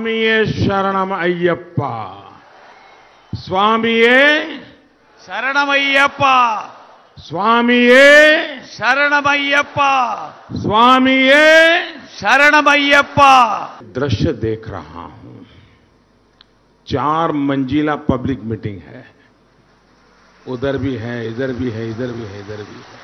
സ്വാമിയെ ശരണം അയ്യപ്പ സ്വാമിയെ ശരണമയ്യപ്പ സ്വാമിയെ ശരണമയ്യപ്പ स्वामिये ശരണമയ്യപ്പ दृश्य देख रहा हूं चार मंजिला पब्लिक मीटिंग है उधर भी है इधर भी है इधर भी है इधर भी है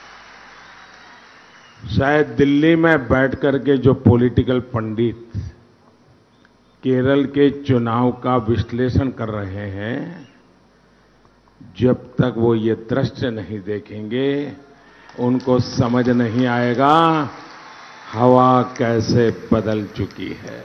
शायद दिल्ली में बैठ करके जो पॉलिटिकल पंडित केरल के चुनाव का विश्लेषण कर रहे हैं जब तक वो ये दृश्य नहीं देखेंगे उनको समझ नहीं आएगा हवा कैसे बदल चुकी है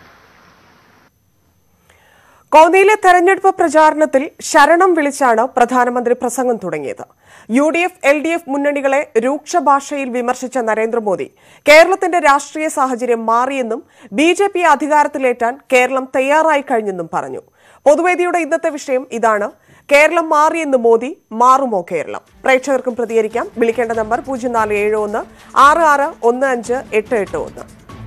കോന്നിയിലെ തെരഞ്ഞെടുപ്പ് പ്രചാരണത്തിൽ ശരണം വിളിച്ചാണ് പ്രധാനമന്ത്രി പ്രസംഗം തുടങ്ങിയത് U D F L D F മുന്നണികളെ രൂക്ഷ ഭാഷയിൽ വിമർശിച്ച നരേന്ദ്രമോദി കേരളത്തിന്റെ രാഷ്ട്രീയ സാഹചര്യം മാറിയെന്നും ബി ജെ പി അധികാരത്തിലേറ്റാൻ കേരളം തയ്യാറായി കഴിഞ്ഞെന്നും പറഞ്ഞു പൊതുവേദിയുടെ ഇന്നത്തെ വിഷയം ഇതാണ് കേരളം മാറിയെന്ന് മോദി മാറുമോ കേരളം പ്രേക്ഷകർക്കും പ്രതികരിക്കാം വിളിക്കേണ്ട നമ്പർ പൂജ്യം നാല് ഏഴ് ഒന്ന് ആറ് ആറ് ഒന്ന് അഞ്ച് എട്ട് എട്ട് ഒന്ന്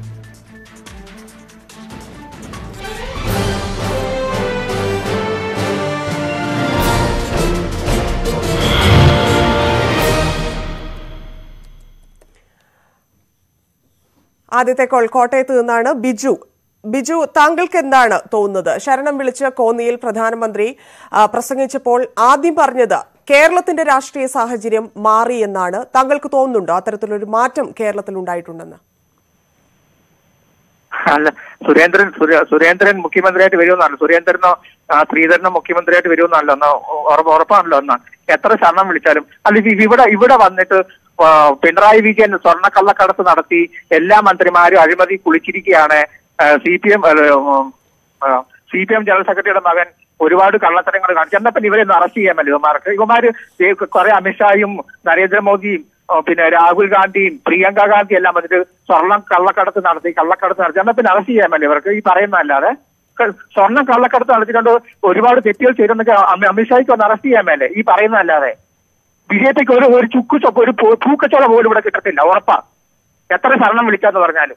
ആദ്യത്തെ കോൾ കോട്ടയത്ത് നിന്നാണ് ബിജു ബിജു താങ്കൾക്ക് എന്താണ് തോന്നുന്നത് ശരണം വിളിച്ച് കോന്നിയിൽ പ്രധാനമന്ത്രി ആ, പ്രസംഗിച്ചപ്പോൾ ആദ്യം പറഞ്ഞത് കേരളത്തിന്റെ രാഷ്ട്രീയ സാഹചര്യം മാറി എന്നാണ് താങ്കൾക്ക് തോന്നുന്നുണ്ടോ അത്തരത്തിലൊരു മാറ്റം കേരളത്തിൽ ഉണ്ടായിട്ടുണ്ടെന്ന് അല്ല സുരേന്ദ്രൻ സുരേ- സുരേന്ദ്രൻ മുഖ്യമന്ത്രിയായിട്ട് വരുമെന്നല്ല സുരേന്ദ്രനോ ആ, ശ്രീധരനോ മുഖ്യമന്ത്രിയായിട്ട് വരുമെന്നല്ല ഒന്ന് ഉറപ്പ് ഉറപ്പാണല്ലോ ഒന്ന് എത്ര ശരണം വിളിച്ചാലും അല്ല ഇത് ഇവിടെ ഇവിടെ വന്നിട്ട് ആ, പിണറായി വിജയൻ സ്വർണ്ണക്കള്ളക്കടത്ത് നടത്തി എല്ലാ മന്ത്രിമാരും അഴിമതി കുളിച്ചിരിക്കുകയാണ് C P M C P M general സെക്രട്ടറിയുടെ മകൻ ഒരുപാട് കള്ളത്തരങ്ങൾ കാണിച്ചു എന്നപ്പോ ഇവരെ ഒന്ന് അറസ്റ്റ് ചെയ്യാമല്ലോ ഇവന്മാർക്ക് ഇവന്മാര് ദേ കുറെ അമിത്ഷായും നരേന്ദ്രമോദിയും ആ, പിന്നെ രാഹുൽ ഗാന്ധിയും പ്രിയങ്ക ഗാന്ധി എല്ലാം വന്നിട്ട് സ്വർണം കള്ളക്കടത്ത് നടത്തി കള്ളക്കടത്ത് നടത്തി എന്നാ പിന്നെ അറസ്റ്റ് ചെയ്യാമല്ലോ ഇവർക്ക് ഈ പറയുന്നതല്ലാതെ ക- സ്വർണം കള്ളക്കടത്ത് നടത്തിക്കൊണ്ട് ഒരുപാട് തെറ്റുകൾ ചെയ്തെന്നൊക്കെ അമി- അമിത്ഷായ്ക്ക് ഒന്ന് അറസ്റ്റ് ചെയ്യാമല്ലേ ഈ പറയുന്നതല്ലാതെ ബി ജെ പിക്ക് ഒരു ഒരു ചുക്ക് ചൊ- ഒരു പൂ- പൂക്കച്ചോള പോലും ഇവിടെ കിട്ടത്തില്ല ഉറപ്പാ എത്ര ശരണം വിളിക്കാന്ന് പറഞ്ഞാലും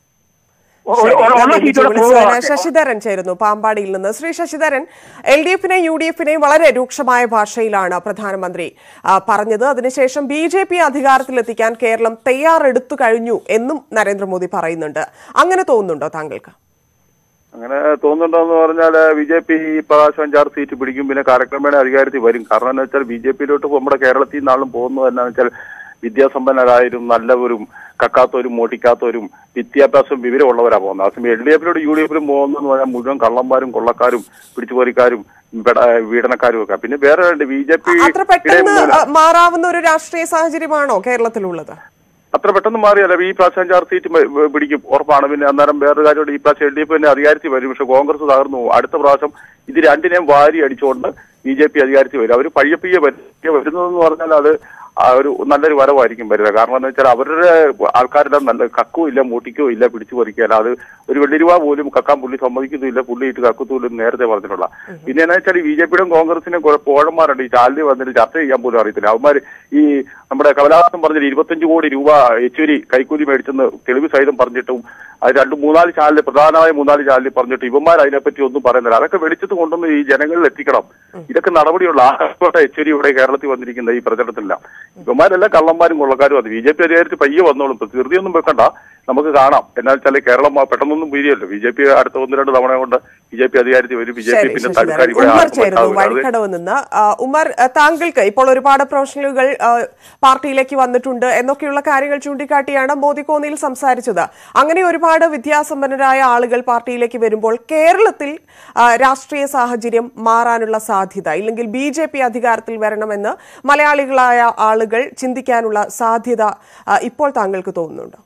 ഒ- ശരി, ഒ- ഉള്ള നന്ദി, ബിജു. സീറ്റോടെ വിളിച്ചതിന് പോവുക ശശിധരൻ ചേരുന്നു പാമ്പാടിയിൽ നിന്ന് ശ്രീ ശശിധരൻ എൽ ഡി എഫിനെയും യു ഡി എഫിനെയും വളരെ രൂക്ഷമായ ഭാഷയിലാണ് പ്രധാനമന്ത്രി ആ, പറഞ്ഞത് അതിനുശേഷം ബി ജെ പി അധികാരത്തിലെത്തിക്കാൻ കേരളം തയ്യാറെടുത്തു കഴിഞ്ഞു എന്നും നരേന്ദ്രമോദി പറയുന്നുണ്ട് അങ്ങനെ തോന്നുന്നുണ്ടോ താങ്കൾക്ക് അങ്ങനെ തോന്നുന്നുണ്ടോന്ന് പറഞ്ഞാല് ബി ജെ പി ഈ പ്രാവശ്യം അഞ്ചാറ് സീറ്റ് പിടിക്കും പിന്നെ കാലക്രമേണ അധികാരത്തിൽ വരും കാരണം എന്ന് വെച്ചാൽ ബി ജെ പിയിലോട്ട് നമ്മുടെ കേരളത്തിൽ നിന്നാളും പോകുന്നത് എന്നാന്ന് വെച്ചാൽ വിദ്യാസമ്പന്നരായവരും നല്ലവരും കക്കാത്തവരും മോട്ടിക്കാത്തവരും വിദ്യാഭ്യാസം വിവരമുള്ളവരാ പോകുന്നത് അതേസമയം എൽ ഡി എഫിലോട്ട് യു ഡി എഫിലും പോകുന്നതെന്ന് പറഞ്ഞാൽ മുഴുവൻ കള്ളന്മാരും കൊള്ളക്കാരും പിടിച്ചുപോരിക്കാരും പെട- വീടനക്കാരും ഒക്കെ പിന്നെ വേറെ ബി ജെ പി അത്ര പെട്ടെന്ന് ആ, മാറാവുന്ന ഒരു രാഷ്ട്രീയ സാഹചര്യമാണോ കേരളത്തിലുള്ളത് അത്ര പെട്ടെന്ന് മാറിയല്ല ഈ പ്രാവശ്യം അഞ്ചാറ് സീറ്റ് മ- വ- പിടിക്കും ഉറപ്പാണ് പിന്നെ അന്നേരം വേറൊരു കാര്യമുണ്ട് ഈ പ്രാവശ്യം എൽ ഡി എഫ് തന്നെ അധികാരത്തിൽ വരും പക്ഷെ കോൺഗ്രസ് തകർന്നു പോകും അടുത്ത പ്രാവശ്യം ഇത് രണ്ടിനെയും വാരി അടിച്ചുകൊണ്ട് ബി ജെ പി അധികാരത്തിൽ വരും അവർ പയ്യപ്പിയെ വരുന്നതെന്ന് പറഞ്ഞാൽ അത് ആ ഒരു നല്ലൊരു വരവായിരിക്കും വരുന്നത് കാരണം എന്ന് വെച്ചാൽ അവരുടെ ആൾക്കാരെല്ലാം നല്ല കക്കോ ഇല്ല മൂട്ടിക്കോ ഇല്ല പിടിച്ചു പറിക്കുകയല്ല അത് ഒരു വെള്ളി രൂപ പോലും കക്കാൻ പുള്ളി സമ്മതിക്കുന്നില്ല പുള്ളി ഇട്ട് കക്കത്തൂലും നേരത്തെ പറഞ്ഞിട്ടുള്ള പിന്നെ എന്നാ വെച്ചാൽ ബി ജെ പിയുടെയും കോൺഗ്രസിനും കുറെ പോഴന്മാരുണ്ട് ഈ ചാനലിൽ വന്നിട്ട് ചർച്ച ചെയ്യാൻ പോലും അറിയത്തില്ല അവന്മാർ ഈ നമ്മുടെ കമലഹാസൻ പറഞ്ഞിട്ട് ഇരുപത്തഞ്ച് കോടി രൂപ യെച്ചൂരി കൈക്കൂലി മേടിച്ചെന്ന് തെളിവ് സഹിതം പറഞ്ഞിട്ടും അത് രണ്ട് മൂന്നാല് ചാനൽ പ്രധാനമായ മൂന്നാല് ചാനലിൽ പറഞ്ഞിട്ട് ഇവന്മാർ അതിനെപ്പറ്റി ഒന്നും പറയുന്നില്ല അതൊക്കെ വെളിച്ചത്ത് കൊണ്ടുവന്ന് ഈ ജനങ്ങളിൽ എത്തിക്കണം ഇതൊക്കെ നടപടിയുള്ള ആകോട്ട യെച്ചൂരി ഇവിടെ കേരളത്തിൽ വന്നിരിക്കുന്ന ഈ പ്രചരണത്തില്ല ഇവന്മാരെല്ലാം കള്ളന്മാരും കൊള്ളക്കാരും അത് ബി ജെ പി അധികാരത്തിൽ പയ്യെ വന്നോളും ഇപ്പൊ ധൃതിയൊന്നും വെക്കണ്ട നമുക്ക് കാണാം എന്നാ വെച്ചാൽ കേരളം ആ പെട്ടെന്നൊന്നും വീരിയല്ലോ ബി ജെ പി അടുത്ത ഒന്ന് രണ്ട് തവണ കൊണ്ട് ബി ജെ പി അധികാരത്തിൽ വരും ബി ജെ പി ശരി പിന്നെ ശശിധരൻ തൽക്കാലം ഇവിടെ ഉമ്മർ ആർക്കും ചേരുന്നു പറ്റാവില്ല. അത് വഴിക്കടവ് നിന്ന് ആ, ഉമ്മർ ആ, താങ്കൾക്ക് ഇപ്പോൾ ഒരുപാട് പ്രൊഫഷണലുകൾ ആ, പാർട്ടിയിലേക്ക് വന്നിട്ടുണ്ട് എന്നൊക്കെയുള്ള കാര്യങ്ങൾ ചൂണ്ടിക്കാട്ടിയാണ് മോദി കോന്നിയിൽ സംസാരിച്ചത് അങ്ങനെ ഒരുപാട് വിദ്യാസമ്പന്നരായ ആളുകൾ പാർട്ടിയിലേക്ക് വരുമ്പോൾ കേരളത്തിൽ ആ, രാഷ്ട്രീയ സാഹചര്യം മാറാനുള്ള സാധ്യത ഇല്ലെങ്കിൽ ബി ജെ പി അധികാരത്തിൽ വരണമെന്ന് മലയാളികളായ ആളുകൾ ചിന്തിക്കാനുള്ള സാധ്യത ആ, ഇപ്പോൾ താങ്കൾക്ക് തോന്നുന്നുണ്ടോ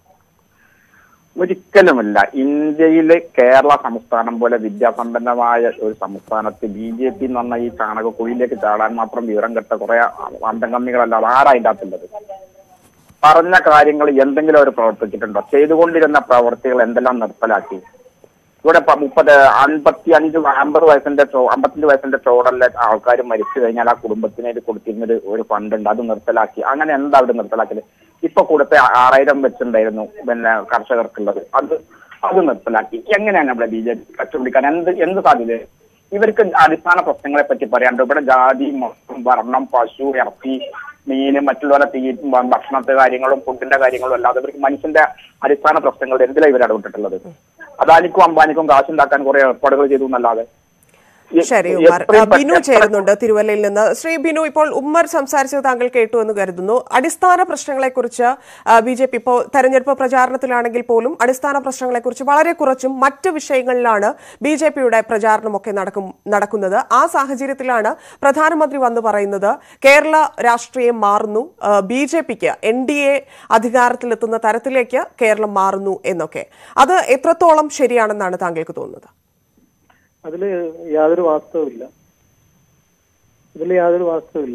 ഒരിക്കലുമില്ല ഇന്ത്യയിലെ കേരള സംസ്ഥാനം പോലെ വിദ്യാസമ്പന്നമായ ഒരു സംസ്ഥാനത്ത് ബി ജെ പി എന്ന് പറഞ്ഞ ഈ ചാണകക്കുഴിയിലേക്ക് ചാടാൻ മാത്രം വിവരം കെട്ട കുറെ അന്തംഗമ്മികളല്ലാതെ ആരാ അതിൻ്റെ അകത്തുള്ളത് പറഞ്ഞ കാര്യങ്ങൾ എന്തെങ്കിലും അവർ പ്രവർത്തിച്ചിട്ടുണ്ടോ ചെയ്തുകൊണ്ടിരുന്ന പ്രവർത്തികൾ എന്തെല്ലാം നിർത്തലാക്കി ഇവിടെ പ- മുപ്പത് അൻപത്തി അഞ്ച് അമ്പത് വയസ്സിന്റെ ചോ അമ്പത്തഞ്ച് വയസ്സിന്റെ ചോടല്ല ആൾക്കാർ മരിച്ചു കഴിഞ്ഞാൽ ആ കുടുംബത്തിന് ഒരു കൊടുത്തിരുന്നൊരു ഒരു ഫണ്ട് ഉണ്ട് അത് നിർത്തലാക്കി അങ്ങനെ എന്താ അവിടെ നിർത്തലാക്കിയത് ഇപ്പൊ കൊടുത്ത ആറായിരം വെച്ചിട്ടുണ്ടായിരുന്നു പിന്നെ കർഷകർക്കുള്ളത് അത് അത് നിർത്തലാക്കി എങ്ങനെയാണ് നമ്മുടെ ബി ജെ പി കച്ചുപിടിക്കാൻ എന്ത് എന്ത് സാധ്യത ഇവർക്ക് അടിസ്ഥാന പ്രശ്നങ്ങളെ പറ്റി പറയാണ്ട് ഇവിടെ ജാതി മതം വർണ്ണം പശു ഇറച്ചി മീന് മറ്റുള്ളവരെ തീ ഭക്ഷണത്തെ കാര്യങ്ങളും ഫുഡിന്റെ കാര്യങ്ങളും അല്ലാതെ ഇവർക്ക് മനുഷ്യന്റെ അടിസ്ഥാന പ്രശ്നങ്ങൾ എന്തിലാണ് ഇവർ ഇടപെട്ടിട്ടുള്ളത് അദാനിക്കും അംബാനിക്കും കാശുണ്ടാക്കാൻ കുറെ ഏർപ്പാടുകൾ ചെയ്തു എന്നല്ലാതെ എ- ശരി ഉമ്മർ എത്രയും ആ, ബിനു പെട്ടെന്ന് ചേരുന്നുണ്ട് തിരുവല്ലയിൽ നിന്ന് ശ്രീ ബിനു ഇപ്പോൾ ഉമ്മർ സംസാരിച്ചത് താങ്കൾ കേട്ടു എന്ന് കരുതുന്നു അടിസ്ഥാന പ്രശ്നങ്ങളെക്കുറിച്ച് ബി ജെ പി ഇപ്പോൾ തെരഞ്ഞെടുപ്പ് പ്രചാരണത്തിലാണെങ്കിൽ പോലും അടിസ്ഥാന പ്രശ്നങ്ങളെക്കുറിച്ച് വളരെ കുറച്ചും മറ്റ് വിഷയങ്ങളിലാണ് ബി ജെ പിയുടെ പ്രചാരണമൊക്കെ നടക്കും നടക്കുന്നത് ആ സാഹചര്യത്തിലാണ് പ്രധാനമന്ത്രി വന്ന് പറയുന്നത് കേരള രാഷ്ട്രീയം മാറുന്നു ബി ജെ പിക്ക് എൻ ഡി എ അധികാരത്തിലെത്തുന്ന തരത്തിലേക്ക് കേരളം മാറുന്നു എന്നൊക്കെ അത് എത്രത്തോളം ശരിയാണെന്നാണ് താങ്കൾക്ക് തോന്നുന്നത് അതില് യാതൊരു വാസ്തവമില്ല ഇതിൽ യാതൊരു വാസ്തവമില്ല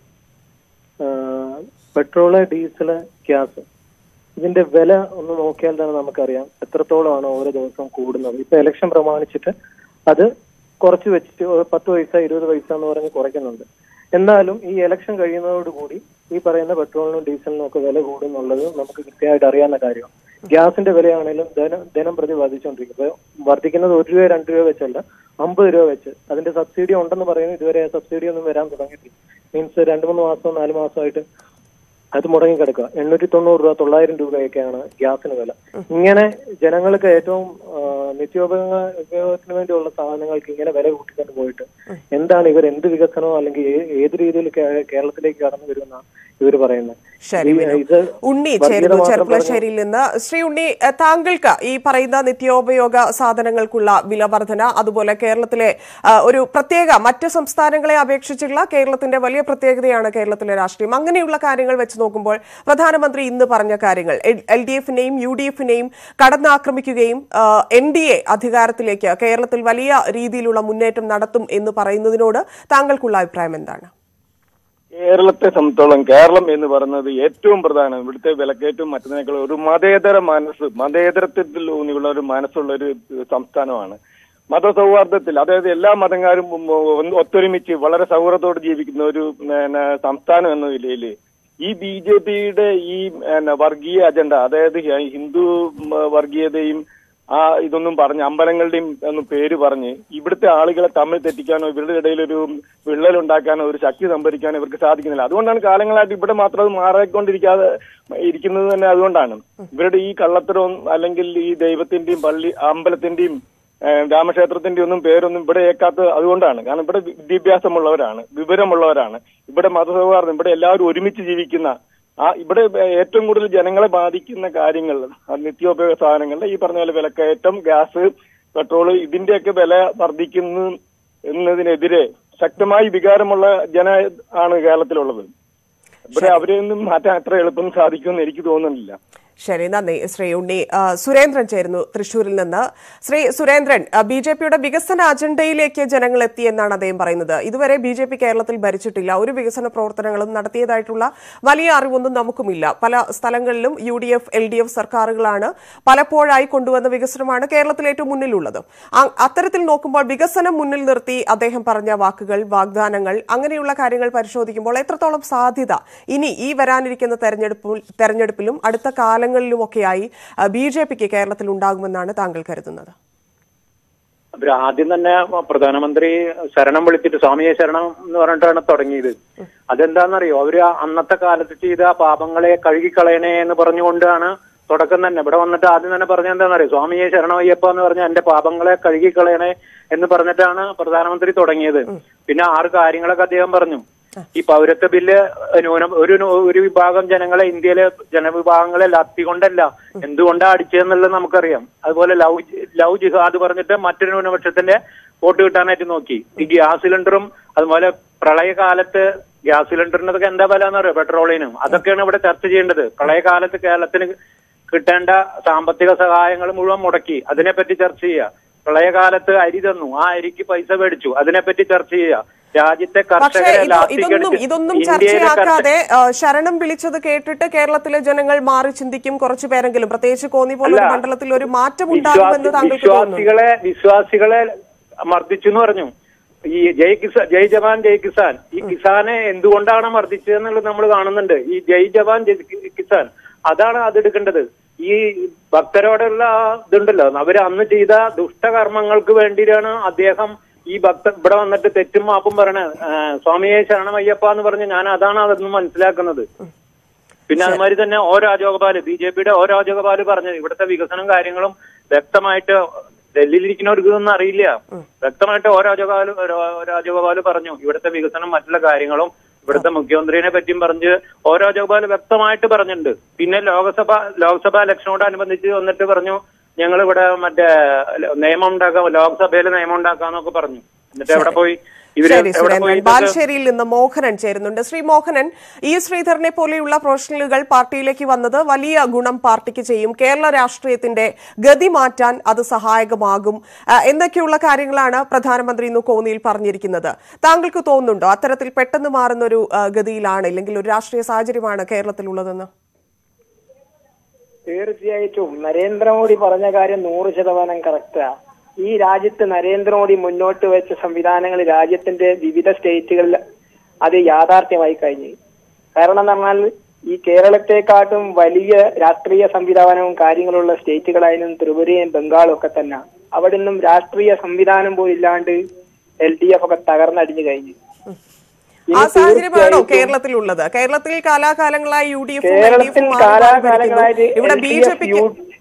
പെട്രോള് ഡീസല് ഗ്യാസ് ഇതിന്റെ വില ഒന്ന് നോക്കിയാൽ തന്നെ നമുക്കറിയാം എത്രത്തോളമാണ് ഓരോ ദിവസവും കൂടുന്നത് ഇപ്പൊ ഇലക്ഷൻ പ്രമാണിച്ചിട്ട് അത് കുറച്ച് വെച്ചിട്ട് ഒരു പത്ത് പൈസ ഇരുപത് പൈസ എന്ന് പറഞ്ഞ് കുറയ്ക്കുന്നുണ്ട് എന്നാലും ഈ ഇലക്ഷൻ കഴിയുന്നതോടുകൂടി ഈ പറയുന്ന പെട്രോളിനും ഡീസലിനും ഒക്കെ വില കൂടുന്നുള്ളത് നമുക്ക് കൃത്യമായിട്ട് അറിയാവുന്ന കാര്യമാണ് ഗ്യാസിന്റെ വിലയാണെങ്കിലും ദിനം ദിനം പ്രതി വർദ്ധിച്ചുകൊണ്ടിരിക്കും ഇപ്പൊ വർദ്ധിക്കുന്നത് ഒരു രൂപ രണ്ട് രൂപ വെച്ചല്ല അമ്പത് രൂപ വെച്ച് അതിന്റെ സബ്സിഡി ഉണ്ടെന്ന് പറയുന്നു ഇതുവരെ സബ്സിഡി ഒന്നും വരാൻ തുടങ്ങിയിട്ടില്ല മീൻസ് രണ്ട് മൂന്ന് മാസം നാല് മാസമായിട്ട് അത് മുടങ്ങി കിടക്കുക എണ്ണൂറ്റി തൊണ്ണൂറ് രൂപ തൊള്ളായിരം രൂപയൊക്കെയാണ് ഗ്യാസിന് വില ഇങ്ങനെ ജനങ്ങൾക്ക് ഏറ്റവും ആ, നിത്യോപയോഗ ഉപയോഗത്തിന് വേണ്ടിയുള്ള സാധനങ്ങൾക്ക് ഇങ്ങനെ വില കൂട്ടിക്കൊണ്ട് പോയിട്ട് എന്താണ് ഇവർ എന്ത് വികസനമോ അല്ലെങ്കിൽ ഏ- ഏത് രീതിയിൽ കേ- കേരളത്തിലേക്ക് കടന്നു വരുമെന്നാണ് ഇവർ പറയുന്നത് ശരി ഈ- വിനു. ഇത് ഉണ്ണി വർഗീയത ചേരുന്നു മാത്രം ചെറുപ്പളശ്ശേരിയിൽ നിന്ന് ശ്രീ ഉണ്ണി എഹ്, താങ്കൾക്ക് ഈ പറയുന്ന നിത്യോപയോഗ സാധനങ്ങൾക്കുള്ള വില വർധന അതുപോലെ കേരളത്തിലെ ആ, ഒരു പ്രത്യേക മറ്റ് സംസ്ഥാനങ്ങളെ അപേക്ഷിച്ചുള്ള കേരളത്തിന്റെ വലിയ പ്രത്യേകതയാണ് കേരളത്തിലെ രാഷ്ട്രീയം അങ്ങനെയുള്ള കാര്യങ്ങൾ വെച്ച് നോക്കുമ്പോൾ പ്രധാനമന്ത്രി ഇന്ന് പറഞ്ഞ കാര്യങ്ങൾ എൽ ഡി എഫിനെയും യു ഡി എഫിനെയും കടന്നാക്രമിക്കുകയും എൻ ഡി എ അധികാരത്തിലേക്ക് കേരളത്തിൽ വലിയ രീതിയിലുള്ള മുന്നേറ്റം നടത്തും എന്ന് പറയുന്നതിനോട് താങ്കൾക്കുള്ള അഭിപ്രായം എന്താണ് കേരളത്തെ സംബന്ധിച്ചോളം കേരളം എന്ന് പറയുന്നത് ഏറ്റവും പ്രധാനം ഇവിടുത്തെ വിലക്കയറ്റവും മറ്റതിനേക്കാൾ ഒരു മതേതര മനസ്സ് മതേതരത്വത്തിൽ ഊന്നിയുള്ള ഒരു മനസ്സുള്ള ഒരു സംസ്ഥാനമാണ് മതസൗഹാർദ്ദത്തിൽ അതായത് എല്ലാ മതക്കാരും ഉം ഒന്ന് ഒത്തൊരുമിച്ച് വളരെ സൗഹൃദത്തോടെ ജീവിക്കുന്ന ഒരു പിന്നെ, സംസ്ഥാനം എന്ന നിലയിൽ ഈ ബി ജെ പിയുടെ ഈ പിന്നെ, വർഗീയ അജണ്ട അതായത് ഹിന്ദു ഉം, വർഗീയതയും ആ ഇതൊന്നും പറഞ്ഞ് അമ്പലങ്ങളുടെയും ഒന്നും പേര് പറഞ്ഞ് ഇവിടുത്തെ ആളുകളെ തമ്മിൽ തെറ്റിക്കാനോ ഇവരുടെ ഇടയിൽ ഒരു വിള്ളൽ ഉണ്ടാക്കാനോ ഒരു ശക്തി സംഭരിക്കാനോ ഇവർക്ക് സാധിക്കുന്നില്ല അതുകൊണ്ടാണ് കാലങ്ങളായിട്ട് ഇവിടെ മാത്രം അത് മാറിക്കൊണ്ടിരിക്കാതെ ഇരിക്കുന്നത് തന്നെ അതുകൊണ്ടാണ് ഇവരുടെ ഈ കള്ളത്തരവും അല്ലെങ്കിൽ ഈ ദൈവത്തിന്റെയും പള്ളി അമ്പലത്തിന്റെയും ഏഹ് രാമക്ഷേത്രത്തിന്റെ ഒന്നും പേരൊന്നും ഇവിടെ ഏക്കാത്ത അതുകൊണ്ടാണ് കാരണം ഇവിടെ വിദ്യാഭ്യാസമുള്ളവരാണ് വിവരമുള്ളവരാണ് ഇവിടെ മതസൗഹാർദ്ദം ഇവിടെ എല്ലാവരും ഒരുമിച്ച് ജീവിക്കുന്ന ആ ഇവിടെ ഏറ്റവും കൂടുതൽ ജനങ്ങളെ ബാധിക്കുന്ന കാര്യങ്ങൾ ആ നിത്യോപയോഗ സാധനങ്ങളുടെ ഈ പറഞ്ഞ പോലെ വിലക്കയറ്റം ഗ്യാസ് പെട്രോൾ ഇതിന്റെയൊക്കെ വില വർദ്ധിക്കുന്നു എന്നതിനെതിരെ ശക്തമായി വികാരമുള്ള ജന ആണ് കേരളത്തിലുള്ളത് ഇവിടെ അവരെ ഒന്നും മാറ്റാൻ അത്ര എളുപ്പം സാധിക്കുമെന്ന് എനിക്ക് തോന്നുന്നില്ല ശരി നന്ദി ശ്രീ ഉണ്ണി ആ, സുരേന്ദ്രൻ ചേരുന്നു തൃശൂരിൽ നിന്ന് ശ്രീ സുരേന്ദ്രൻ ബി ജെ പിയുടെ വികസന അജണ്ടയിലേക്ക് ജനങ്ങൾ എത്തിയെന്നാണ് അദ്ദേഹം പറയുന്നത് ഇതുവരെ ബി ജെ പി കേരളത്തിൽ ഭരിച്ചിട്ടില്ല ഒരു വികസന പ്രവർത്തനങ്ങളും നടത്തിയതായിട്ടുള്ള വലിയ അറിവൊന്നും നമുക്കുമില്ല പല സ്ഥലങ്ങളിലും U D F L D F സർക്കാരുകളാണ് പലപ്പോഴായി കൊണ്ടുവന്ന വികസനമാണ് കേരളത്തിൽ ഏറ്റവും മുന്നിലുള്ളത് ആ- അത്തരത്തിൽ നോക്കുമ്പോൾ വികസനം മുന്നിൽ നിർത്തി അദ്ദേഹം പറഞ്ഞ വാക്കുകൾ വാഗ്ദാനങ്ങൾ അങ്ങനെയുള്ള കാര്യങ്ങൾ പരിശോധിക്കുമ്പോൾ എത്രത്തോളം സാധ്യത ഇനി ഈ വരാനിരിക്കുന്ന തെരഞ്ഞെടുപ്പിൽ തെരഞ്ഞെടുപ്പിലും അടുത്ത കാലങ്ങളിലുമൊക്കെയായി ബി ജെ പിക്ക് കേരളത്തിൽ ഉണ്ടാകുമെന്നാണ് താങ്കൾ കരുതുന്നത് അവര് ആദ്യം തന്നെ പ്രധാനമന്ത്രി ശരണം വിളിച്ചിട്ട് സ്വാമിയെ ശരണം എന്ന് പറഞ്ഞിട്ടാണ് തുടങ്ങിയത് അതെന്താണെന്നറിയോ അവര് അന്നത്തെ കാലത്ത് ചെയ്ത പാപങ്ങളെ കഴുകിക്കളയണേ എന്ന് പറഞ്ഞുകൊണ്ടാണ് തുടക്കം തന്നെ ഇവിടെ വന്നിട്ട് ആദ്യം തന്നെ പറഞ്ഞ എന്താണെന്നറിയോ സ്വാമിയെ ശരണമയ്യപ്പ എന്ന് പറഞ്ഞ എന്റെ പാപങ്ങളെ കഴുകിക്കളയണേ എന്ന് പറഞ്ഞിട്ടാണ് പ്രധാനമന്ത്രി തുടങ്ങിയത് പിന്നെ ആറ് കാര്യങ്ങളൊക്കെ അദ്ദേഹം പറഞ്ഞു ഈ പൗരത്വ ബില്ല് ന്യൂനം ഒരു ന്യൂ- ഒരു വിഭാഗം ജനങ്ങളെ ഇന്ത്യയിലെ ജനവിഭാഗങ്ങളെ ലത്തിക്കൊണ്ടല്ല എന്തുകൊണ്ടാ അടിച്ചതെന്നുള്ളത് നമുക്കറിയാം അതുപോലെ ലവ് ജി- ലവ് ജിഹാദ് പറഞ്ഞിട്ട് മറ്റൊരു ന്യൂനപക്ഷത്തിന്റെ വോട്ട് കിട്ടാനായിട്ട് നോക്കി ഈ ഗ്യാസ് സിലിണ്ടറും അതുപോലെ പ്രളയകാലത്ത് ഗ്യാസ് സിലിണ്ടറിനൊക്കെ എന്താ വില എന്നറിയോ പെട്രോളിനും അതൊക്കെയാണ് ഇവിടെ ചർച്ച ചെയ്യേണ്ടത് പ്രളയകാലത്ത് കേരളത്തിന് കിട്ടേണ്ട സാമ്പത്തിക സഹായങ്ങൾ മുഴുവൻ മുടക്കി അതിനെപ്പറ്റി ചർച്ച ചെയ്യുക പ്രളയകാലത്ത് അരി തന്നു ആ അരിക്ക് പൈസ മേടിച്ചു അതിനെപ്പറ്റി ചർച്ച ചെയ്യുക രാജ്യത്തെ പക്ഷേ കർഷകരെ ഇതൊ- ഇതൊന്നും ലാത്തിക്കടിച്ച് ഇതൊന്നും ഇന്ത്യയിലെ കർഷക ചർച്ചയാക്കാതെ ആ, ശരണം വിളിച്ചത് കേട്ടിട്ട് കേരളത്തിലെ ജനങ്ങൾ മാറി ചിന്തിക്കും കുറച്ചു പേരെങ്കിലും പ്രത്യേകിച്ച് കോന്നി പോലൊരു അല്ല, മണ്ഡലത്തിൽ ഒരു മാറ്റം ഉണ്ടാകുമെന്ന് വിശ്വാസി- താങ്കൾക്ക് തോന്നുന്നു വിശ്വാസികളെ വിശ്വാസികളെ മർദ്ദിച്ചു എന്ന് പറഞ്ഞു ഈ ജയ് കിസാൻ ജയ് ജവാൻ ജയ് കിസാൻ ഈ കിസാനെ എന്തുകൊണ്ടാണ് മർദ്ദിച്ചത് എന്നുള്ളത് നമ്മൾ കാണുന്നുണ്ട് ഈ ജയ് ജവാൻ ജയ് കിസാൻ അതാണ് അത് എടുക്കേണ്ടത് ഈ ഭക്തരോടുള്ള ഇതുണ്ടല്ലോ അവര് അന്ന് ചെയ്ത ദുഷ്ടകർമ്മങ്ങൾക്ക് വേണ്ടിയിട്ടാണ് അദ്ദേഹം ഈ ഭക്ത ഇവിടെ വന്നിട്ട് തെറ്റും മാപ്പും പറയണത് ആ, സ്വാമിയെ ശരണമയ്യപ്പ എന്ന് പറഞ്ഞ് ഞാൻ അതാണ് അതെന്ന് മനസ്സിലാക്കുന്നത് പിന്നെ അതുമാതിരി തന്നെ ഓ രാജഗോപാല് ബി ജെ പിയുടെ ഓ രാജഗോപാല് പറഞ്ഞത് ഇവിടുത്തെ വികസനം കാര്യങ്ങളും വ്യക്തമായിട്ട് ഡൽഹിയിലിരിക്കുന്നവർക്ക് ഇതൊന്നും അറിയില്ല വ്യക്തമായിട്ട് ഓ രാജഗോപാല് ഓ രാജഗോപാല് പറഞ്ഞു ഇവിടുത്തെ വികസനം മറ്റുള്ള കാര്യങ്ങളും ഇവിടുത്തെ മുഖ്യമന്ത്രിനെ പറ്റിയും പറഞ്ഞ് ഓ രാജഗോപാൽ വ്യക്തമായിട്ട് പറഞ്ഞിട്ടുണ്ട് പിന്നെ ലോകസഭ ലോക്സഭ ഇലക്ഷനോടനുബന്ധിച്ച് വന്നിട്ട് പറഞ്ഞു ഞങ്ങൾ ഇവിടെ മറ്റേ നിയമം ഉണ്ടാക്കാം ലോക്സഭയിൽ നിയമം ഉണ്ടാക്കാന്നൊക്കെ പറഞ്ഞു എന്നിട്ട് എവിടെ പോയി ഇവര് ശരി എവിടെ പോയി സുരേന്ദ്രൻ ഇതൊക്കെ- ബാലുശ്ശേരിയിൽ നിന്ന് മോഹനൻ ചേരുന്നുണ്ട് ശ്രീ മോഹനൻ ഇ ശ്രീധരനെ പോലെയുള്ള പ്രൊഫഷണലുകൾ പാർട്ടിയിലേക്ക് വന്നത് വലിയ ഗുണം പാർട്ടിക്ക് ചെയ്യും കേരള രാഷ്ട്രീയത്തിന്റെ ഗതി മാറ്റാൻ അത് സഹായകമാകും ആ, എന്നൊക്കെയുള്ള കാര്യങ്ങളാണ് പ്രധാനമന്ത്രി ഇന്ന് കോന്നിയിൽ പറഞ്ഞിരിക്കുന്നത് താങ്കൾക്ക് തോന്നുന്നുണ്ടോ അത്തരത്തിൽ പെട്ടെന്ന് മാറുന്ന ഒരു ആ, ഗതിയിലാണ് ഇല്ലെങ്കിൽ ഒരു രാഷ്ട്രീയ സാഹചര്യമാണ് കേരളത്തിലുള്ളതെന്ന് തീർച്ചയായിട്ടും നരേന്ദ്രമോദി പറഞ്ഞ കാര്യം നൂറ് ശതമാനം കറക്റ്റാ ഈ രാജ്യത്ത് നരേന്ദ്രമോദി മുന്നോട്ട് വെച്ച സംവിധാനങ്ങൾ രാജ്യത്തിന്റെ വിവിധ സ്റ്റേറ്റുകളിൽ അത് യാഥാർത്ഥ്യമായി കഴിഞ്ഞു കാരണം എന്ന് പറഞ്ഞാൽ ഈ കേരളത്തെക്കാട്ടും വലിയ രാഷ്ട്രീയ സംവിധാനവും കാര്യങ്ങളുള്ള സ്റ്റേറ്റുകളായിരുന്നു ത്രിപുരയും ബംഗാളും ഒക്കെ തന്നെ അവിടെ നിന്നും രാഷ്ട്രീയ സംവിധാനം പോലും ഇല്ലാണ്ട് എൽ ഡി എഫ് ഒക്കെ തകർന്നടിഞ്ഞു കഴിഞ്ഞു ആ സാഹചര്യമാണോ കേരളത്തിലുള്ളത് കേരളത്തിൽ കാലാകാലങ്ങളായി യു ഡി എഫും കേരളത്തിൽ കാലാകാലങ്ങളായിട്ട് ഇവിടെ LDF ബി ജെ പിക്ക്